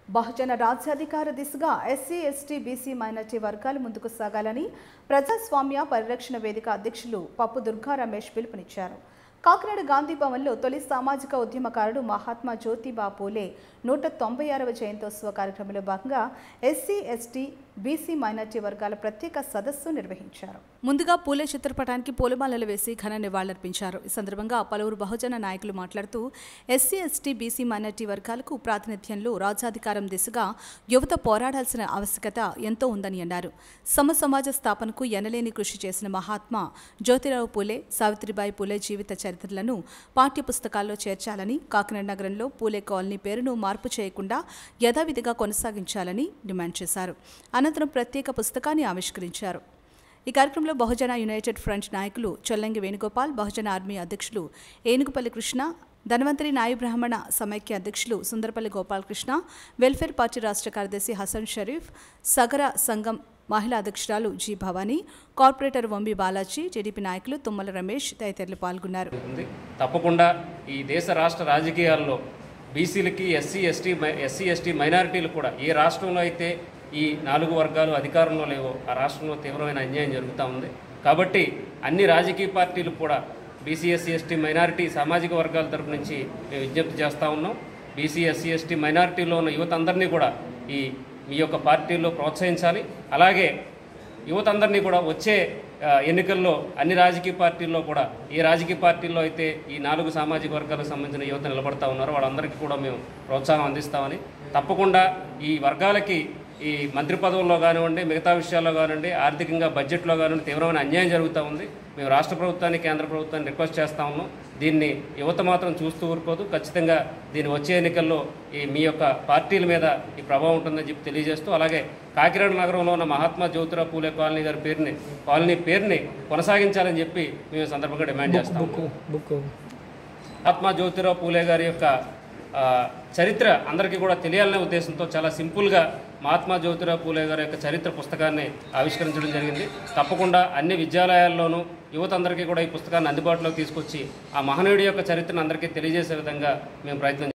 బహుజన రాజ్యాధికార దిశగా SC ST BC minority వర్గాలు ముందుకు సాగాలని ప్రజాస్వామ్య పరిరక్షణ వేదిక అధ్యక్షులు పప్పు దుర్గా రమేష్ పిలుపునిచ్చారు కాకినాడ గాంధీ భవన్లో తొలి సామాజిక ఉద్యమకారుడు మహాత్మా జ్యోతిబా పూలే నూట తొంభై ఆరవ జయంతోత్సవ కార్యక్రమంలో భాగంగా ఎస్సీ ఎస్టీ బీసీ మైనార్టీ వర్గాల ప్రత్యేక సదస్సు నిర్వహించారు ముందుగా పూలే చిత్రపటానికి పూలమాలలు వేసి ఘన నివాళులర్పించారు ఈ సందర్భంగా పలువురు బహుజన నాయకులు మాట్లాడుతూ ఎస్సీ ఎస్టీ బీసీ మైనార్టీ వర్గాలకు ప్రాతినిధ్యంలో రాజ్యాధికారం దిశగా యువత పోరాడాల్సిన ఆవశ్యకత ఎంతో ఉందని అన్నారు సమ సమాజ స్థాపనకు ఎనలేని కృషి చేసిన మహాత్మా జ్యోతిరావు పూలే సావిత్రిబాయి పూలే జీవిత చరిత్రలను పాఠ్య పుస్తకాల్లో చేర్చాలని కాకినాడ నగరంలో పూలే కాలనీ పేరును మార్పు చేయకుండా యథావిధిగా కొనసాగించాలని డిమాండ్ చేశారు అనంతరం ప్రత్యేక పుస్తకాన్ని ఆవిష్కరించారు ఈ కార్యక్రమంలో బహుజన యునైటెడ్ ఫ్రంట్ నాయకులు చొల్లంగి వేణుగోపాల్ బహుజన ఆర్మీ అధ్యక్షులు ఏనుగుపల్లి కృష్ణ ధన్వంతరి నాయ బ్రాహ్మణ సమైక్య అధ్యక్షులు సుందరపల్లి గోపాలకృష్ణ వెల్ఫేర్ పార్టీ రాష్ట్ర కార్యదర్శి హసన్ షరీఫ్ సగర సంఘం మహిళా అధ్యక్షురాలు G Bhavani corporator Vambi Balaji TDP నాయకులు తుమ్మల రమేష్ తదితరులు పాల్గొన్నారు ఉంది తప్పకుండా ఈ దేశ రాష్ట్ర రాజకీయాల్లో బీసీలకి ఎస్సీ ఎస్టీ ఎస్సీ ఎస్టీ మైనారిటీలు కూడా ఏ రాష్ట్రంలో అయితే ఈ నాలుగు వర్గాలు అధికారంలో లేవో ఆ రాష్ట్రంలో తీవ్రమైన అన్యాయం జరుగుతూ ఉంది కాబట్టి అన్ని రాజకీయ పార్టీలు కూడా బీసీ ఎస్సీ ఎస్టీ మైనారిటీ సామాజిక వర్గాల తరపు నుంచి మేము విజ్ఞప్తి చేస్తూ ఉన్నాం బీసీ ఎస్సీ ఎస్టీ మైనారిటీలో ఉన్న యువత అందరినీ కూడా ఈ మీ యొక్క పార్టీల్లో ప్రోత్సహించాలి అలాగే యువత అందరినీ కూడా వచ్చే ఆ, ఎన్నికల్లో అన్ని రాజకీయ పార్టీల్లో కూడా ఏ రాజకీయ పార్టీల్లో అయితే ఈ నాలుగు సామాజిక వర్గాలకు సంబంధించిన యువత నిలబడతా ఉన్నారో వాళ్ళందరికీ కూడా మేము ప్రోత్సాహం అందిస్తామని తప్పకుండా ఈ వర్గాలకి ఈ మంత్రి పదవుల్లో కానివ్వండి మిగతా విషయాల్లో కానివ్వండి ఆర్థికంగా బడ్జెట్లో కానివ్వండి తీవ్రమైన అన్యాయం జరుగుతూ ఉంది మేము రాష్ట్ర ప్రభుత్వాన్ని కేంద్ర ప్రభుత్వాన్ని రిక్వెస్ట్ చేస్తా ఉన్నాం దీన్ని యువత మాత్రం చూస్తూ ఊరుకోదు ఖచ్చితంగా దీని వచ్చే ఎన్నికల్లో ఈ మీ యొక్క పార్టీల మీద ఈ ప్రభావం ఉంటుందని చెప్పి తెలియజేస్తూ అలాగే కాకినాడ నగరంలో ఉన్న మహాత్మా జ్యోతిరావు పూలే కాలనీ గారి పేరుని కాలనీ పేరుని కొనసాగించాలని చెప్పి మేము ఈ సందర్భంగా డిమాండ్ చేస్తాం మహాత్మా జ్యోతిరావు పూలే గారి యొక్క ఆ, చరిత్ర అందరికీ కూడా తెలియాలనే ఉద్దేశంతో చాలా సింపుల్గా మహాత్మా జ్యోతిరావు పూలే గారి యొక్క చరిత్ర పుస్తకాన్ని ఆవిష్కరించడం జరిగింది తప్పకుండా అన్ని విద్యాలయాల్లోనూ యువత అందరికీ కూడా ఈ పుస్తకాన్ని అందుబాటులోకి తీసుకొచ్చి ఆ మహనీయుడి యొక్క చరిత్రను అందరికీ తెలియజేసే విధంగా మేము ప్రయత్నం